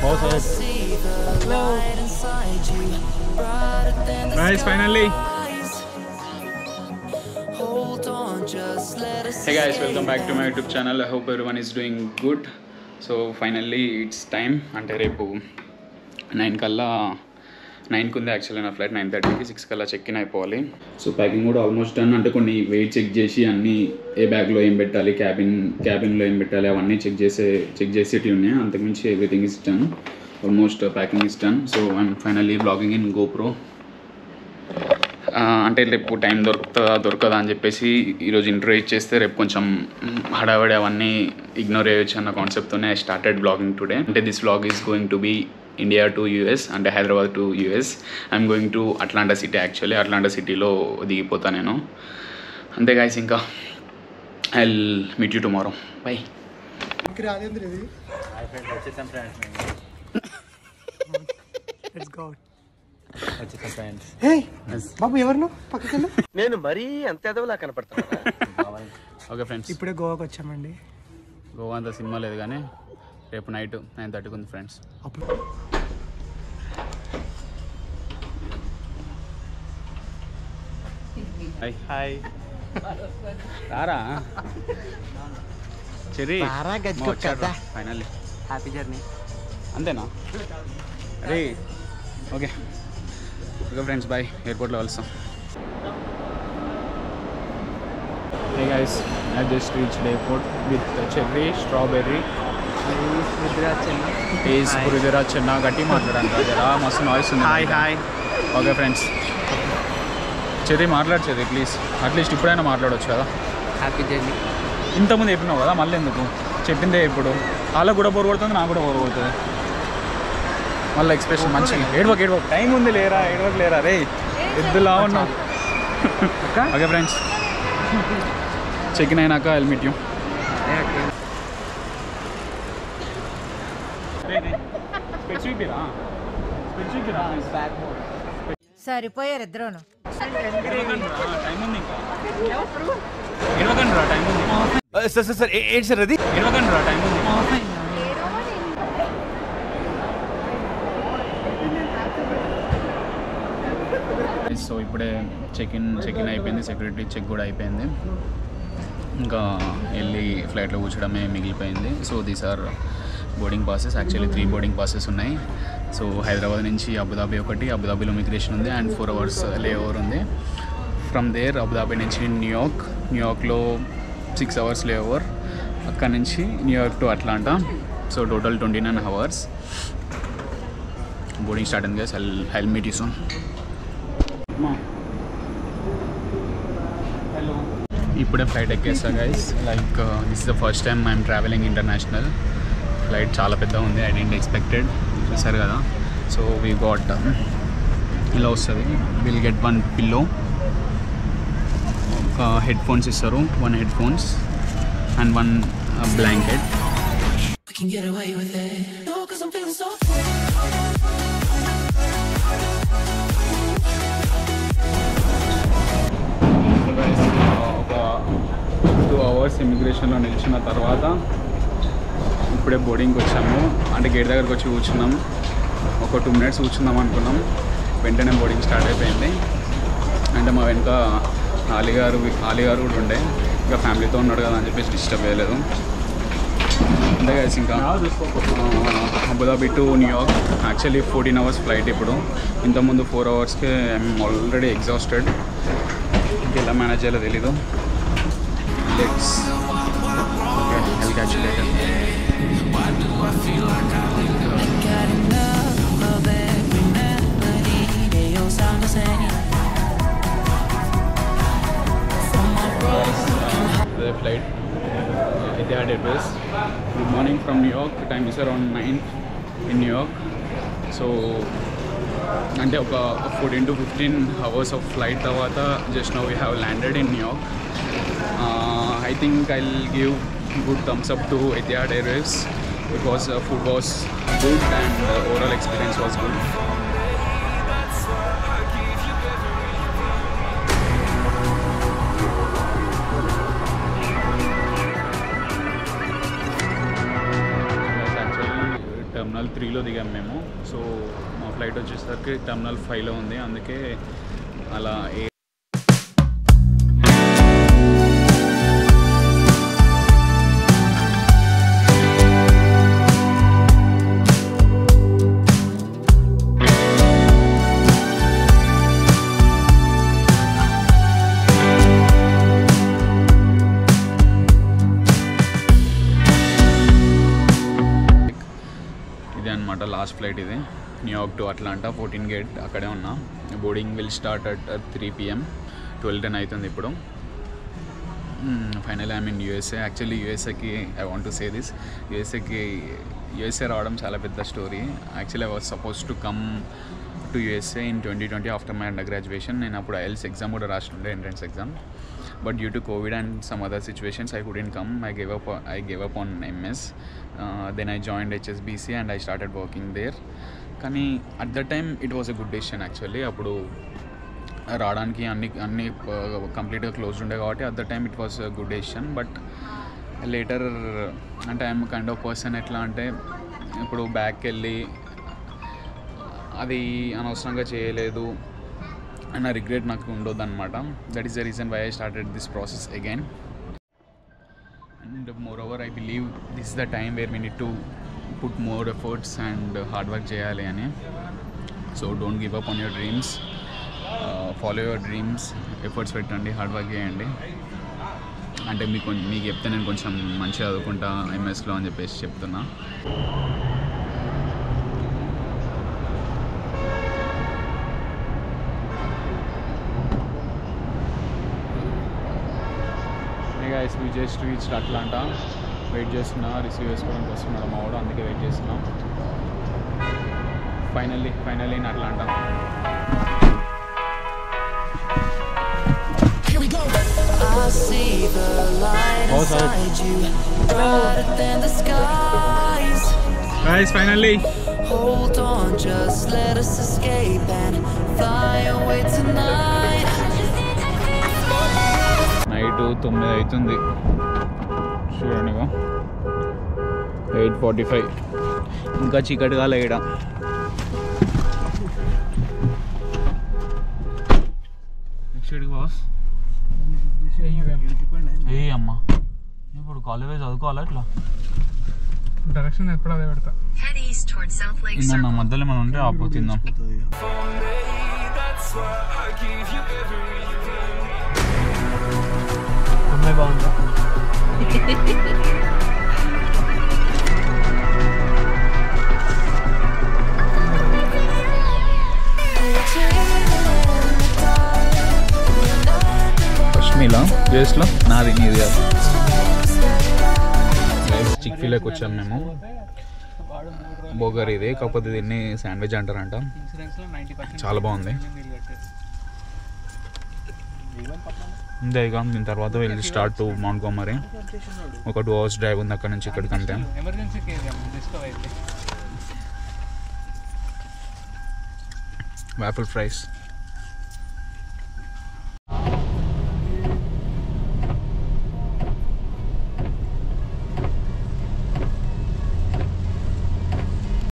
Guys, finally. Hey guys, welcome back to my YouTube channel. I hope everyone is doing good. So finally it's time అంటే రేపు nine కల్లా నైన్కి ఉంది actually నా flight nine థర్టీకి six కల్లా check in అయిపోవాలి సో ప్యాకింగ్ కూడా ఆల్మోస్ట్ డన్ అంటే కొన్ని వెయిట్ చెక్ చేసి అన్నీ ఏ బ్యాగ్లో ఏం పెట్టాలి క్యాబిన్ క్యాబిన్లో ఏం పెట్టాలి అవన్నీ చెక్ చేసే చెక్ చేసేటివి ఉన్నాయి అంతకుమించి everything is done almost packing is done so I'm finally blogging in GoPro ఆ, అంటే రేపు టైం దొరుకుతుందా దొరకదా అని చెప్పేసి ఈరోజు ఇంటర్వ్యూ ఇచ్చేస్తే రేపు కొంచెం హడావిడి అవన్నీ ఇగ్నోర్ చేయొచ్చు అన్న కాన్సెప్ట్తోనే ఐ స్టార్టెడ్ బ్లాగింగ్ టుడే అంటే this blog is going to be India to US అంటే Hyderabad to US I'm going to Atlanta city actually Atlanta సిటీలో దిగిపోతా నేను అంతే గాయస్ ఇంకా I meet you tomorrow bye బాబు ఎవరు పక్కకెళ్ళు నేను మరీ అంత ఎదవలా కనపడతాను ఓకే ఫ్రెండ్స్ ఇప్పుడే గోవాకి వచ్చామండి గోవా అంత సినిమా లేదు కానీ రేపు నైట్ నైన్ థర్టీకి ఉంది ఫ్రెండ్స్ అప్పుడు హాయ్ హాయ్ రారా చెర్రీ రారా గజ్జు కదా. ఫైనల్లీ హ్యాపీ జర్నీ అంతేనా అరే ఓకే ఓకే ఫ్రెండ్స్ బాయ్ ఎయిర్పోర్ట్లో కలుస్తాం hey guys I just reach airport with Cherry Strawberry is పురిదిరా చిన్న గట్టి మాట్లాడాను జరా మస్తు నాయిస్ ఉంది hi hi okay friends Cherry మాట్లాడు చెర్రీ ప్లీజ్ అట్లీస్ట్ ఇప్పుడైనా మాట్లాడవచ్చు కదా హ్యాపీ జర్నీ ఇంతకుముందు చెప్పినావు కదా మళ్ళీ ఎందుకు చెప్పిందే ఇప్పుడు వాళ్ళకు కూడా బోర్ కొడుతుంది నాకు కూడా బోర్ కొడుతుంది మళ్ళీ ఎక్స్ప్రెషన్ మంచిగా ఏడవకు ఏడవకు టైం ఉంది లేరా ఏడవకు లేరా రే ఎద్దులా ఉన్నావు ఓకే ఫ్రెండ్స్ చెక్ ఇన్ అయినాక ఐల్ మీట్ యూ సరిపోయారు ఇద్దరును టైం ఉంది ఇంకా ఏడవకండి రా టైం ఉంది సార్ సార్ సార్ ఏంటి సార్ అది ఏడవకండి రా టైం ఉంది సో ఇప్పుడే చెక్ ఇన్ చెక్ ఇన్ అయిపోయింది సెక్యూరిటీ చెక్ కూడా అయిపోయింది ఇంకా వెళ్ళి ఫ్లైట్లో కూర్చోడమే మిగిలిపోయింది so these are boarding passes actually three boarding passes ఉన్నాయి సో హైదరాబాద్ నుంచి అబుదాబి ఒకటి అబుదాబిలో మిగ్రేషన్ ఉంది అండ్ ఫోర్ అవర్స్ లే ఓవర్ ఉంది ఫ్రమ్ దేర్ అబుదాబి నుంచి న్యూయార్క్ న్యూయార్క్లో సిక్స్ అవర్స్ లే ఓవర్ అక్కడ నుంచి New York to Atlanta so total twenty nine hours boarding start అయింది guys hell hell meet you soon ఇప్పుడే ఫ్లైట్ ఎక్కేస్తా guys like this is the first time I'm travelling international flight చాలా పెద్ద ఉంది I dent expected చూసారు కదా సో వీ గాట్ ఇలా వస్తుంది విల్ గెట్ వన్ పిల్లో ఒక హెడ్ ఫోన్స్ ఇస్తారు one headphones and one blanket We can get away with it. No, cause I'm feeling so ఒక టూ అవర్స్ ఇమిగ్రేషన్లో నిలిచిన తర్వాత ఇప్పుడే బోర్డింగ్కి వచ్చాము అంటే గేట్ దగ్గరకు వచ్చి కూర్చున్నాం ఒక టూ మినిట్స్ కూర్చుందాం అనుకున్నాం వెంటనే బోర్డింగ్ స్టార్ట్ అయిపోయింది అంటే మా వెనుక ఆలిగారు ఆలిగారు కూడా ఉండే ఇంకా ఫ్యామిలీతో ఉన్నాడు కదా అని చెప్పేసి డిస్టర్బ్ చేయలేదు అంతే కలిసి ఇంకా Abu Dhabi to New York actually fourteen hours flight ఇప్పుడు ఇంతకుముందు ఫోర్ అవర్స్కి ఐఎమ్ ఆల్రెడీ ఎగ్జాస్టెడ్ ఎలా మేనేజ్ చేయాలో తెలీదు let's okay I catch later got enough of every melody. They all sound the same. From my broken the flight Etihad Airways. Good morning from New York. Time is around 9 in New York. So అంటే ఒక fourteen to fifteen hours of flight తర్వాత just no we have landed in New York I think I give good thumbs up to Etihad Airways because food was good and overall experience was good actually terminal త్రీలో దిగాం మేము so మా flight వచ్చేసరికి terminal ఫైవ్లో ఉంది అందుకే అలా ఏ ఇది అనమాట లాస్ట్ ఫ్లైట్ ఇది New York to Atlanta fourteen gate అక్కడే ఉన్నా boarding will start at three PM twelve ten అవుతుంది ఇప్పుడు final I mean USA actually యూఎస్ఏకి I want to say this యూఎస్ఏకి యూఎస్ఏ రావడం చాలా పెద్ద story actually I was suppose to come to USA in twenty twenty after my under graduation నేను అప్పుడు IELTS exam కూడా రాస్తుండే entrance exam but due to Covid and some other situations I couldn't come I gave up I gave up on MS then I joined HSBC and I started working there కానీ at the time it was a good decision actually అప్పుడు రావడానికి అన్ని అన్ని కంప్లీట్గా close ఉండే కాబట్టి at the time it was good decision but later అంటే I'm kind of person ఎట్లా అంటే ఇప్పుడు బ్యాక్కి వెళ్ళి అది అనవసరంగా చేయలేదు అన్న రిగ్రెట్ నాకు ఉండొద్దు అనమాట that is the reason why I started this process again and moreover I believe this the time where we need to put more efforts and hard work చేయాలి అని so don't give up on your dreams follow your dreams efforts పెట్టండి hard work చేయండి అంటే మీకు కొం- మీకు చెప్తే నేను కొంచెం మంచిగా చదువుకుంటా ఎంఎస్లో అని చెప్పేసి చెప్తున్నా guys we just reach Atlanta wait చేస్తున్నా రిసీవ్ చేసుకోవడానికి వస్తున్నాడు మా వాడు అందుకే వెయిట్ చేస్తున్నా finally finally in Atlanta I see the light Oh, sorry. inside you, brighter than the skies. Guys finally Hold on, just let us escape and fly away tonight. Night తొమ్మిది అవుతుంది చూడండి ఇగో eight forty five ఇంకా చీకటిగా లేయడం next boss ఏ అమ్మా ఇప్పుడు college చదువుకోవాలా ఇట్లా direction ఎప్పుడు అదే పెడతా Head east towards South Lake ఇందా Circle. మధ్యలో మనం ఉంటే ఆపు తిందాం అమ్మాయి బాగుందా ఫస్ట్ మీలా యూఎస్లో నాది నీది కాదు చిక్ ఫీలోకి వచ్చాం మేము బోగర్ ఇది కాకపోతే దీన్ని శాండ్విచ్ అంటారంట చాలా బాగుంది అంతే ఇక దీని తర్వాత వెళ్ళి స్టార్ట్ టు మౌంట్ గోమరీ ఒక టూ అవర్స్ డ్రైవ్ ఉంది అక్కడ నుంచి ఇక్కడికి అంతే వాఫిల్ ఫ్రైస్